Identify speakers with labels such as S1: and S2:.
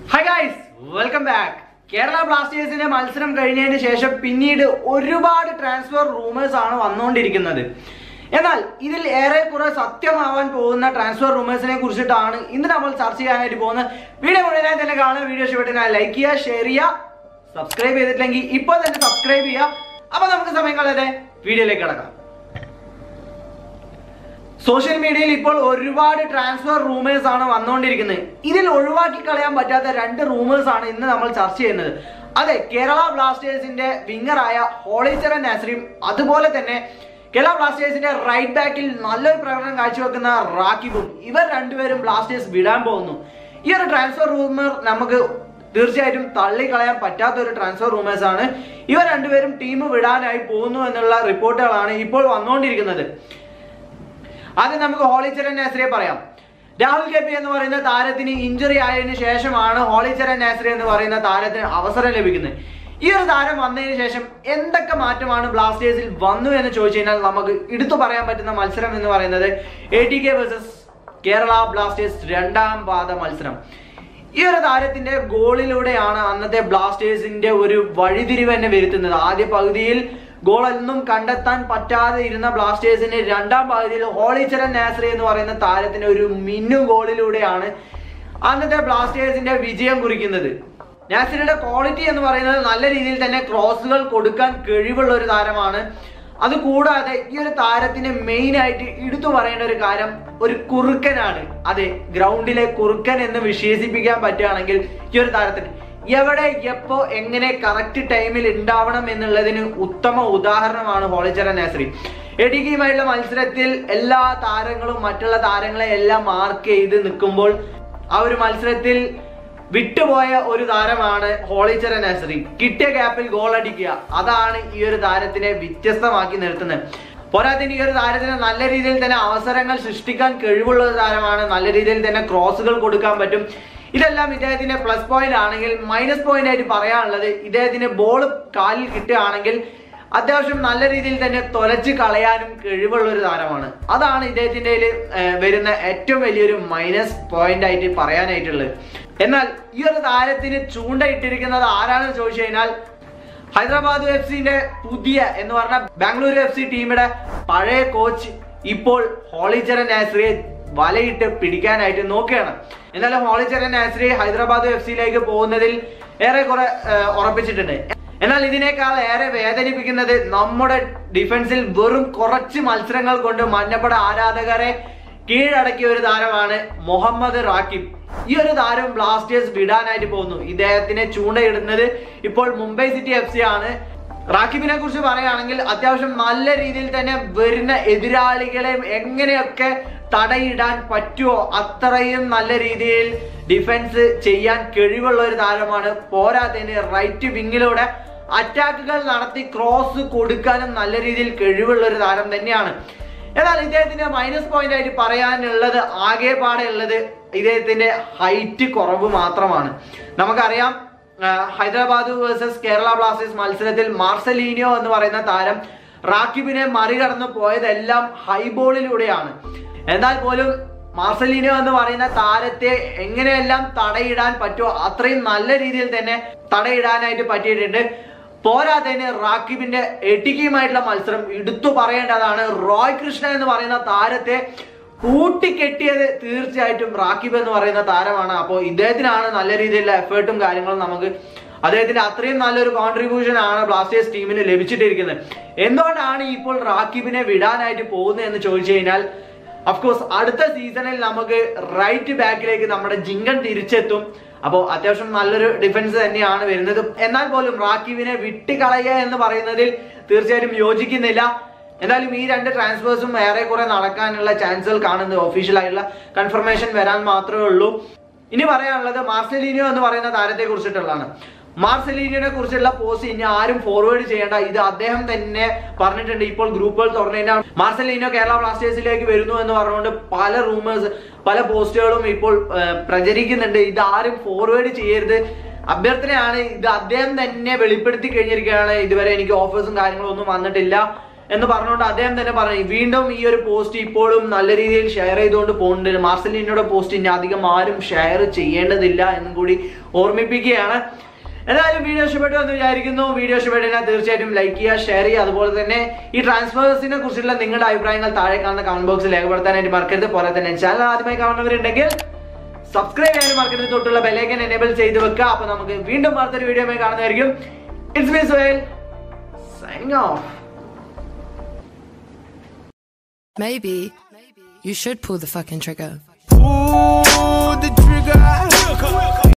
S1: Hi guys welcome back Kerala ബ്ലാസ്റ്റേഴ്സിന്റെ മത്സരം കഴിഞ്ഞതിന് ശേഷം പിന്നീട് ഒരുപാട് ട്രാൻസ്ഫർ റൂമേഴ്സ് ആണ് വന്നുകൊണ്ടിരിക്കുന്നത് എന്നാൽ ഇതിൽ ഏറെക്കുറെ സത്യമാവാൻ പോകുന്ന ട്രാൻസ്ഫർ റൂമേഴ്സിനെ കുറിച്ചിട്ടാണ് ഇന്ന് നമ്മൾ ചർച്ച ചെയ്യാനായിട്ട് പോകുന്നത് വീഡിയോ മുഴുവനായി തന്നെ കാണുക വീഡിയോ ഇഷ്ടപ്പെട്ടാൽ ലൈക്ക് ചെയ്യുക ഷെയർ ചെയ്യുക സബ്സ്ക്രൈബ് ചെയ്തിട്ടില്ലെങ്കിൽ ഇപ്പോൾ തന്നെ സബ്സ്ക്രൈബ് ചെയ്യുക അപ്പൊ നമുക്ക് സമയം കളയാതെ വീഡിയോയിലേക്ക് കിടക്കാം സോഷ്യൽ മീഡിയയിൽ ഇപ്പോൾ ഒരുപാട് ട്രാൻസ്ഫർ റൂമേഴ്സ് ആണ് വന്നുകൊണ്ടിരിക്കുന്നത് ഇതിൽ ഒഴിവാക്കി കളയാൻ പറ്റാത്ത രണ്ട് റൂമേഴ്സ് ആണ് ഇന്ന് നമ്മൾ ചർച്ച ചെയ്യുന്നത് അതെ കേരള ബ്ലാസ്റ്റേഴ്സിന്റെ വിങ്ങറായ ഹോളിച്ചറൻ നാസറിയും അതുപോലെ തന്നെ കേരള ബ്ലാസ്റ്റേഴ്സിന്റെ റൈറ്റ് ബാക്കിൽ നല്ലൊരു പ്രകടനം കാഴ്ചവെക്കുന്ന റാക്കിബും ഇവർ രണ്ടുപേരും ബ്ലാസ്റ്റേഴ്സ് വിടാൻ പോകുന്നു ഈ ഒരു ട്രാൻസ്ഫർ റൂമർ നമുക്ക് തീർച്ചയായിട്ടും തള്ളിക്കളയാൻ പറ്റാത്ത ഒരു ട്രാൻസ്ഫർ റൂമേഴ്സ് ആണ് ഇവർ രണ്ടുപേരും ടീം വിടാനായി പോകുന്നു എന്നുള്ള റിപ്പോർട്ടുകളാണ് ഇപ്പോൾ വന്നുകൊണ്ടിരിക്കുന്നത് ആദ്യം നമുക്ക് ഹോളിച്ചരൻ നാസറിയെ പറയാം രാഹുൽ കെ പി എന്ന് പറയുന്ന താരത്തിന് ഇഞ്ചുറി ആയതിനു ശേഷമാണ് ഹോളിച്ചരൻ നാസറി എന്ന് പറയുന്ന താരത്തിന് അവസരം ലഭിക്കുന്നത് ഈ ഒരു താരം വന്നതിന് ശേഷം എന്തൊക്കെ മാറ്റമാണ് ബ്ലാസ്റ്റേഴ്സിൽ വന്നു എന്ന് ചോദിച്ചു കഴിഞ്ഞാൽ നമുക്ക് എടുത്തു പറയാൻ പറ്റുന്ന മത്സരം എന്ന് പറയുന്നത് A T K versus Kerala blasters രണ്ടാം പാദ മത്സരം ഈ ഒരു താരത്തിന്റെ ഗോളിലൂടെയാണ് അന്നത്തെ ബ്ലാസ്റ്റേഴ്സിന്റെ ഒരു വഴിതിരിവ് തന്നെ വരുത്തുന്നത് ആദ്യ പകുതിയിൽ ഗോളൊന്നും കണ്ടെത്താൻ പറ്റാതെ ഇരുന്ന ബ്ലാസ്റ്റേഴ്സിന് രണ്ടാം പകുതിയിൽ ഹോളിച്ചരൻ നാസറി എന്ന് പറയുന്ന താരത്തിന് ഒരു മിന്നു ഗോളിലൂടെയാണ് അന്നത്തെ ബ്ലാസ്റ്റേഴ്സിന്റെ വിജയം കുറിക്കുന്നത് നാസറിയുടെ ക്വാളിറ്റി എന്ന് പറയുന്നത് നല്ല രീതിയിൽ തന്നെ ക്രോസുകൾ കൊടുക്കാൻ കഴിവുള്ള ഒരു താരമാണ് അത് കൂടാതെ ഈ ഒരു താരത്തിന് മെയിൻ ആയിട്ട് എടുത്തു പറയേണ്ട ഒരു കാര്യം ഒരു കുറുക്കനാണ് അതെ ഗ്രൗണ്ടിലെ കുറുക്കൻ എന്ന് വിശേഷിപ്പിക്കാൻ പറ്റുകയാണെങ്കിൽ ഈ ഒരു താരത്തിന് എവിടെ എപ്പോ എങ്ങനെ കറക്റ്റ് ടൈമിൽ ഉണ്ടാവണം എന്നുള്ളതിന് ഉത്തമ ഉദാഹരണമാണ് ഹോളിച്ചറ നാസറി എഡിഗിയുമായിട്ടുള്ള മത്സരത്തിൽ എല്ലാ താരങ്ങളും മറ്റുള്ള താരങ്ങളെ എല്ലാം മാർക്ക് ചെയ്ത് നിൽക്കുമ്പോൾ ആ ഒരു മത്സരത്തിൽ വിട്ടുപോയ ഒരു താരമാണ് ഹോളിച്ചറ നാസറി കിട്ടിയ ഗ്യാപ്പിൽ ഗോൾ അടിക്കുക അതാണ് ഈ ഒരു താരത്തിനെ വ്യത്യസ്തമാക്കി നിർത്തുന്നത് പോരാത്തിന് ഈ ഒരു താരത്തിന് നല്ല രീതിയിൽ തന്നെ അവസരങ്ങൾ സൃഷ്ടിക്കാൻ കഴിവുള്ള ഒരു താരമാണ് നല്ല രീതിയിൽ തന്നെ ക്രോസുകൾ കൊടുക്കാൻ പറ്റും ഇതെല്ലാം ഇദ്ദേഹത്തിന്റെ പ്ലസ് പോയിന്റ് ആണെങ്കിൽ മൈനസ് പോയിന്റ് ആയിട്ട് പറയാനുള്ളത് ഇദ്ദേഹത്തിന് ബോൾ കാലിൽ കിട്ടുകയാണെങ്കിൽ അത്യാവശ്യം നല്ല രീതിയിൽ തന്നെ തൊലച്ച് കളയാനും കഴിവുള്ള ഒരു താരമാണ് അതാണ് ഇദ്ദേഹത്തിന്റെ കയ്യില്, ഏർ, വരുന്ന ഏറ്റവും വലിയൊരു മൈനസ് പോയിന്റ് ആയിട്ട് പറയാനായിട്ടുള്ളത് എന്നാൽ ഈ ഒരു താരത്തിന് ചൂണ്ടയിട്ടിരിക്കുന്നത് ആരാണെന്ന് ചോദിച്ചു കഴിഞ്ഞാൽ ഹൈദരാബാദ് എഫ് സിന്റെ പുതിയ എന്ന് പറഞ്ഞ ബാംഗ്ലൂരു എഫ് സി ടീമിന്റെ പഴയ കോച്ച് ഇപ്പോൾ ഹോളിച്ചരൻ നാസറിയെ വലയിട്ട് പിടിക്കാനായിട്ട് നോക്കുകയാണ് എന്നാലും ഹോളിച്ചരൻ നാസറി ഹൈദരാബാദ് എഫ് സിയിലേക്ക് പോകുന്നതിൽ ഏറെക്കുറെ ഏർ, ഉറപ്പിച്ചിട്ടുണ്ട് എന്നാൽ ഇതിനേക്കാൾ ഏറെ വേദനിപ്പിക്കുന്നത് നമ്മുടെ ഡിഫൻസിൽ വെറും കുറച്ച് മത്സരങ്ങൾ കൊണ്ട് മഞ്ഞപ്പട ആരാധകരെ കീഴടക്കിയ ഒരു താരമാണ് മുഹമ്മദ് റാക്കിബ് ഈ ഒരു താരം ബ്ലാസ്റ്റേഴ്സ് വിടാനായിട്ട് പോകുന്നു ഇദ്ദേഹത്തിനെ ചൂണ്ടയിടുന്നത് ഇപ്പോൾ മുംബൈ സിറ്റി എഫ് സി ആണ് റാക്കിബിനെ കുറിച്ച് പറയുകയാണെങ്കിൽ അത്യാവശ്യം നല്ല രീതിയിൽ തന്നെ വരുന്ന എതിരാളികളെ എങ്ങനെയൊക്കെ തടയിടാൻ പറ്റുമോ അത്രയും നല്ല രീതിയിൽ ഡിഫൻസ് ചെയ്യാൻ കഴിവുള്ള ഒരു താരമാണ് പോരാത്തതിന് റൈറ്റ് വിങ്ങിലൂടെ അറ്റാക്കുകൾ നടത്തി ക്രോസ് കൊടുക്കാനും നല്ല രീതിയിൽ കഴിവുള്ള ഒരു താരം തന്നെയാണ് എന്നാൽ ഇദ്ദേഹത്തിന്റെ മൈനസ് പോയിന്റ് ആയിട്ട് പറയാനുള്ളത് ആകെ പാടെ ഉള്ളത് ഇദ്ദേഹത്തിന്റെ ഹൈറ്റ് കുറവ് മാത്രമാണ് നമുക്കറിയാം ആ, ഹൈദരാബാദ് വേഴ്സസ് കേരള ബ്ലാസ്റ്റേഴ്സ് മത്സരത്തിൽ മാർസലീനിയോ എന്ന് പറയുന്ന താരം റാക്കിബിനെ മറികടന്ന് പോയതെല്ലാം ഹൈബോളിലൂടെയാണ് എന്നാൽ പോലും മാർസലീനോ എന്ന് പറയുന്ന താരത്തെ എങ്ങനെയെല്ലാം തടയിടാൻ പറ്റുമോ അത്രയും നല്ല രീതിയിൽ തന്നെ തടയിടാനായിട്ട് പറ്റിയിട്ടുണ്ട് പോരാത്തതിന് റാക്കിബിന്റെ എട്ടിക്കയുമായിട്ടുള്ള മത്സരം എടുത്തു പറയേണ്ടതാണ് റോയ് കൃഷ്ണ എന്ന് പറയുന്ന താരത്തെ കൂട്ടിക്കെട്ടിയത് തീർച്ചയായിട്ടും റാക്കിബ് എന്ന് പറയുന്ന താരമാണ് അപ്പോൾ ഇദ്ദേഹത്തിനാണ് നല്ല രീതിയിലുള്ള എഫേർട്ടും കാര്യങ്ങളും നമുക്ക് അദ്ദേഹത്തിന്റെ അത്രയും നല്ലൊരു കോൺട്രിബ്യൂഷൻ ആണ് ബ്ലാസ്റ്റേഴ്സ് ടീമിന് ലഭിച്ചിട്ടിരിക്കുന്നത് എന്തുകൊണ്ടാണ് ഇപ്പോൾ റാക്കിബിനെ വിടാനായിട്ട് പോകുന്നത് എന്ന് ചോദിച്ചു കഴിഞ്ഞാൽ അഫ്കോഴ്സ് അടുത്ത സീസണിൽ നമുക്ക് റൈറ്റ് ബാക്കിലേക്ക് നമ്മുടെ ജിങ്കൻ തിരിച്ചെത്തും അപ്പോൾ അത്യാവശ്യം നല്ലൊരു ഡിഫൻസ് തന്നെയാണ് വരുന്നത് എന്നാൽ പോലും റാക്കിബിനെ വിട്ടുകളയുക എന്ന് പറയുന്നതിൽ തീർച്ചയായിട്ടും യോജിക്കുന്നില്ല എന്തായാലും ഈ രണ്ട് ട്രാൻസ്ഫേഴ്സും ഏറെക്കുറെ നടക്കാനുള്ള ചാൻസുകൾ കാണുന്നത് ഒഫീഷ്യൽ ആയിട്ടുള്ള കൺഫർമേഷൻ വരാൻ മാത്രമേ ഉള്ളൂ ഇനി പറയാനുള്ളത് മാർസലീനിയോ എന്ന് പറയുന്ന താരത്തെ കുറിച്ചിട്ടുള്ളതാണ് മാർസലീനിയോനെ കുറിച്ചുള്ള പോസ്റ്റ് ഇനി ആരും ഫോർവേഡ് ചെയ്യേണ്ട ഇത് അദ്ദേഹം തന്നെ പറഞ്ഞിട്ടുണ്ട് ഇപ്പോൾ ഗ്രൂപ്പുകൾ തുറന്നു കഴിഞ്ഞാൽ മാർസലീനിയോ കേരള ബ്ലാസ്റ്റേഴ്സിലേക്ക് വരുന്നു എന്ന് പറഞ്ഞുകൊണ്ട് പല റൂമേഴ്സ് പല പോസ്റ്റുകളും ഇപ്പോൾ ഏർ, പ്രചരിക്കുന്നുണ്ട് ഇത് ആരും ഫോർവേഡ് ചെയ്യരുത് അഭ്യർത്ഥനയാണ് ഇത് അദ്ദേഹം തന്നെ വെളിപ്പെടുത്തി കഴിഞ്ഞിരിക്കുകയാണ് ഇതുവരെ എനിക്ക് ഓഫേഴ്സും കാര്യങ്ങളും ഒന്നും വന്നിട്ടില്ല എന്ന് പറഞ്ഞുകൊണ്ട് അദ്ദേഹം തന്നെ പറഞ്ഞു വീണ്ടും ഈ ഒരു പോസ്റ്റ് ഇപ്പോഴും നല്ല രീതിയിൽ ഷെയർ ചെയ്തുകൊണ്ട് പോകുന്നുണ്ട് മാർസലിനോടെ പോസ്റ്റ് ഇനി അധികം ആരും ഷെയർ ചെയ്യേണ്ടതില്ല എന്നും കൂടി ഓർമ്മിപ്പിക്കുകയാണ് എന്തായാലും വീഡിയോ ഇഷ്ടപ്പെട്ടു എന്ന് വിചാരിക്കുന്നു വീഡിയോ ഇഷ്ടപ്പെട്ടതിനാൽ തീർച്ചയായിട്ടും ലൈക്ക് ചെയ്യുക ഷെയർ ചെയ്യുക അതുപോലെ തന്നെ ഈ ട്രാൻസ്ഫേഴ്സിനെ കുറിച്ചുള്ള നിങ്ങളുടെ അഭിപ്രായങ്ങൾ താഴെ കാണുന്ന കമന്റ് ബോക്സിൽ രേഖപ്പെടുത്താനായിട്ട് മറക്കരുത് പോലെ തന്നെ ചാനൽ ആദ്യമായി കാണുന്നവരുണ്ടെങ്കിൽ സബ്സ്ക്രൈബ് ചെയ്യാനും മറക്കരുത് തൊട്ടുള്ള ബെലൈക്കൻ എനേബിൾ ചെയ്ത് വെക്കുക അപ്പൊ നമുക്ക് വീണ്ടും അടുത്തൊരു വീഡിയോ കാണുന്നതായിരിക്കും it's me Suhail signing off
S2: Maybe you should pull the fucking trigger.
S3: Pull the trigger.